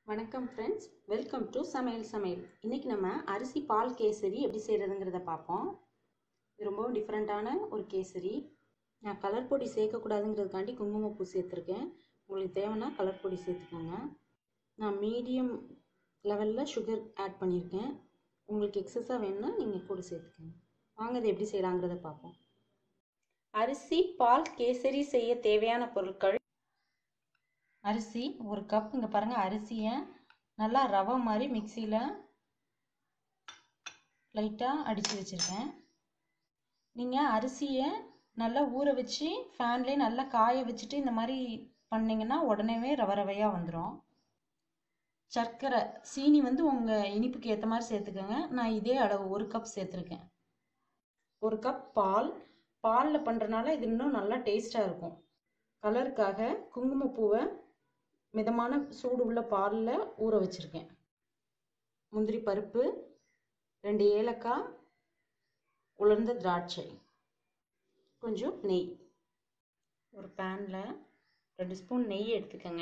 வணக்கம் friends welcome to சமையல் சமையல் இன்றைக்கி நம்ம அரிசி பால் கேசரி எப்படி செய்கிறதுங்கிறத பார்ப்போம் இது ரொம்பவும் டிஃப்ரெண்ட்டான ஒரு கேசரி நான் கலர் பொடி சேர்க்கக்கூடாதுங்கிறதுக்காண்டி குங்குமப்பூ சேர்த்துருக்கேன் உங்களுக்கு தேவைன்னா கலர் பொடி சேர்த்துக்கோங்க நான் மீடியம் லெவலில் சுகர் ஆட் பண்ணியிருக்கேன் உங்களுக்கு எக்ஸஸாக வேணும்னா நீங்கள் கூட சேர்த்துக்கோங்க வாங்க இது எப்படி செய்யலாங்கிறத பார்ப்போம் அரிசி பால் கேசரி செய்ய தேவையான பொருட்கள் அரிசி ஒரு கப் இங்கே பாருங்கள் அரிசியை நல்லா ரவை மாதிரி மிக்சியில் லைட்டாக அடித்து வச்சுருக்கேன் நீங்கள் அரிசியை நல்லா ஊற வச்சு ஃபேன்லேயே நல்லா காய வச்சுட்டு இந்த மாதிரி பண்ணிங்கன்னா உடனேவே ரவை ரவையாக வந்துடும் சர்க்கரை சீனி வந்து உங்கள் இனிப்புக்கு ஏற்ற மாதிரி சேர்த்துக்கோங்க நான் இதே அளவு ஒரு கப் சேர்த்துருக்கேன் ஒரு கப் பால் பாலில் பண்ணுறனால இது இன்னும் நல்லா டேஸ்ட்டாக இருக்கும் கலருக்காக குங்குமப்பூவை மிதமான சூடு உள்ள பாலில் ஊற வச்சுருக்கேன் முந்திரி பருப்பு ரெண்டு ஏலக்காய் உலர்ந்த திராட்சை கொஞ்சம் நெய் ஒரு பேனில் ரெண்டு ஸ்பூன் நெய் எடுத்துக்கோங்க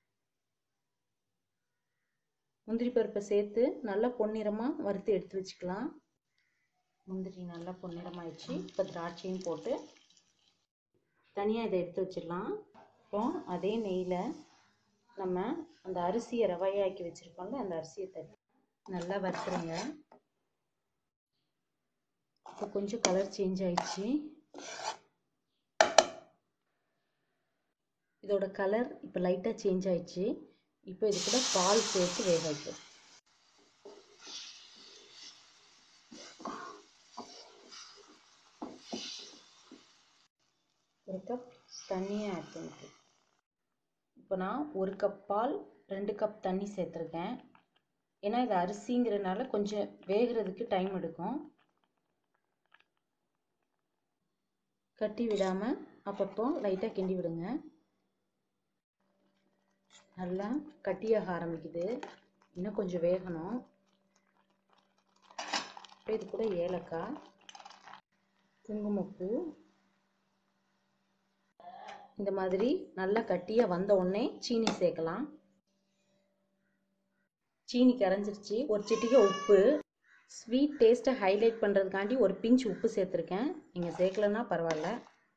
முந்திரி பருப்பை சேர்த்து நல்லா பொன்னிறமாக வறுத்து எடுத்து வச்சுக்கலாம் முந்திரி நல்லா பொன்னிறமாயிடுச்சு இப்போ திராட்சையும் போட்டு தனியாக இதை எடுத்து வச்சிடலாம் இப்போ அதே நெய்யில் நம்ம அந்த அரிசியை ரவையாக்கி வச்சுருக்கோம்ல அந்த அரிசியை தட்டி நல்லா வறுத்துருங்க இப்போ கொஞ்சம் கலர் சேஞ்ச் ஆயிடுச்சு இதோட கலர் இப்போ லைட்டாக சேஞ்ச் ஆயிடுச்சு இப்போ இது கூட பால் சேர்த்து வேக வைக்கும் ஒரு கப் தண்ணியை ஆட் பண்ணிக்கிறேன் இப்போ நான் ஒரு கப் பால் ரெண்டு கப் தண்ணி சேர்த்துருக்கேன் ஏன்னா இது அரிசிங்கிறனால கொஞ்சம் வேகிறதுக்கு டைம் எடுக்கும் கட்டி விடாமல் அப்பப்போ லைட்டாக கிண்டி விடுங்க நல்லா கட்டியாக ஆரம்பிக்குது இன்னும் கொஞ்சம் வேகணும் இது கூட ஏலக்காய் குங்குமப்பூ இந்த மாதிரி நல்லா கட்டியாக வந்த உடனே சீனி சேர்க்கலாம் சீனி கரைஞ்சிருச்சு ஒரு சிட்டிகை உப்பு ஸ்வீட் டேஸ்ட்டை ஹைலைட் பண்ணுறதுக்காண்டி ஒரு பிஞ்ச் உப்பு சேர்த்துருக்கேன் நீங்கள் சேர்க்கலன்னா பரவாயில்ல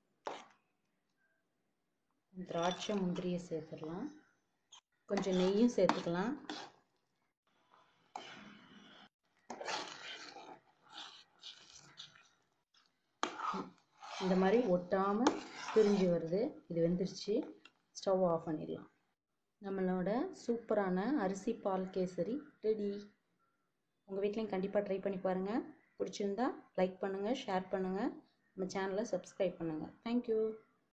திராட்சை முந்திரியை சேர்த்துடலாம் கொஞ்சம் நெய்யும் சேர்த்துக்கலாம் இந்த மாதிரி ஒட்டாமல் பிரிஞ்சு வருது இது வெந்துருச்சு ஸ்டவ் ஆஃப் பண்ணிடலாம் நம்மளோட சூப்பரான அரிசி பால் கேசரி ரெடி உங்கள் வீட்லேயும் கண்டிப்பாக ட்ரை பண்ணி பாருங்கள் பிடிச்சிருந்தா லைக் பண்ணுங்கள் ஷேர் பண்ணுங்கள் நம்ம சேனலை சப்ஸ்கிரைப் பண்ணுங்கள் தேங்க்யூ